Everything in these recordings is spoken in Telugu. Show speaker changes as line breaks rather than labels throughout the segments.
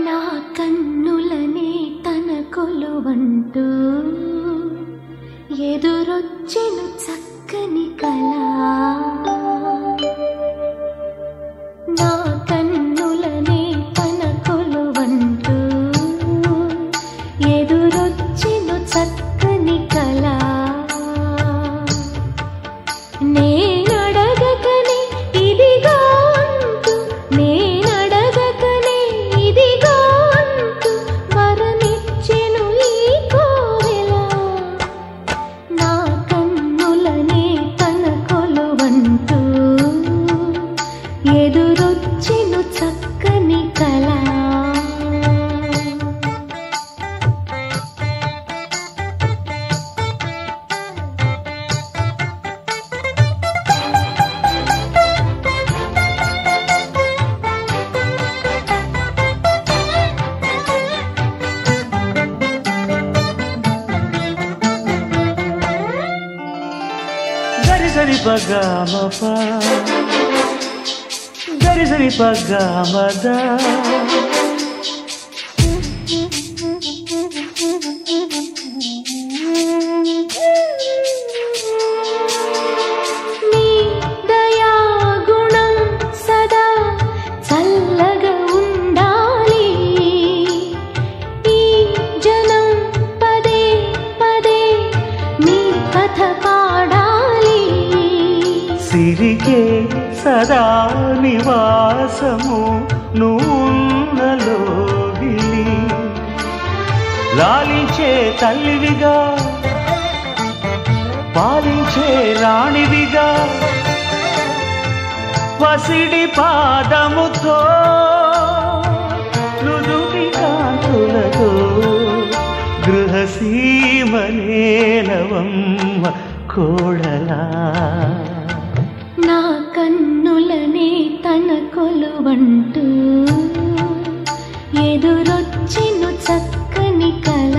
నా కన్నులనే తన కొలువంటూ ఎదురొచ్చెను చక్కని కళ నా కన్నులనే తన కొలువంటూ ఎదురొచ్చెను చక్కని కళ నేనడగకనే ఇదిగో అంటూ నేనడగకనే ఇదిగో అంటూ వరమిచ్చెను ఈ కోవెల నా కన్నులనే తన కొలువంటూ ఎదురొచ్చెను చక్కని కళ
గరి సరి పగ మప గరి సరి పగ మద
నీ దయాగుణం సదా చల్లగా ఉండాలి ఈ జనం పదే పదే నీ కథ పాడాలి
సిరికే సదా నివాసము నూనలోగిలి లాలించే తల్లివిగా పాలించే రాణివిగా వసిడి పాదముతో నుదుటి కాంతులతో గృహసీమనేలవమ్మ కోడలా
నా కన్నులనే తన కొలువంటూ ఎదురొచ్చెను చక్కని కళ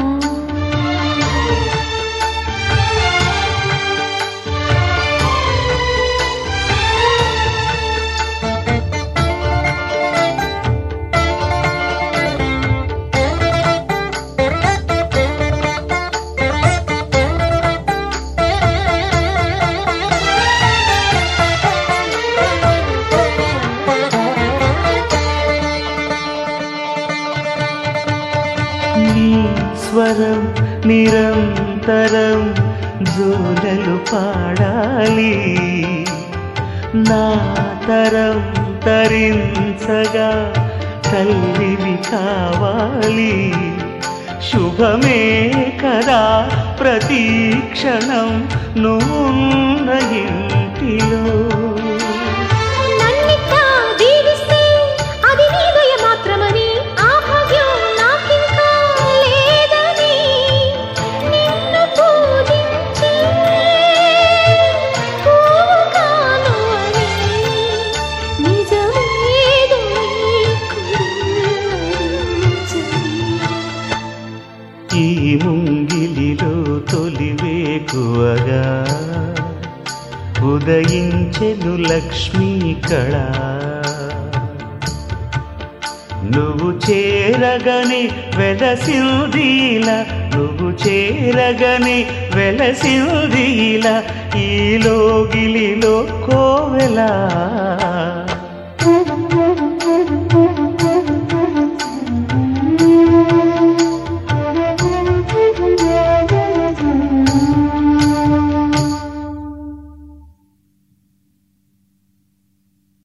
నీ స్వరం నిరంతరం జోలలు పాడాలి నా తరం తరించగా తల్లివి కావాలి శుభమే కదా ప్రతీక్షణం నువ్వున్న ఇంటిలో
నన్నిట్లా దీవిస్తే అది నీ దయ మాత్రమని ఆ భాగ్యం నాకింకా లేదని నిన్ను పూజించే పువ్వు కాను అని నిజమేదో నీకు
ఈ ముంగిలిలో తొలివేకువగా ఉదయించెను లక్ష్మీ కళ నువ్వు చేరగని వెలసిందీల నువ్వు చేరగని వెలసిందీల ఈ లోగిలిలో కోవెలా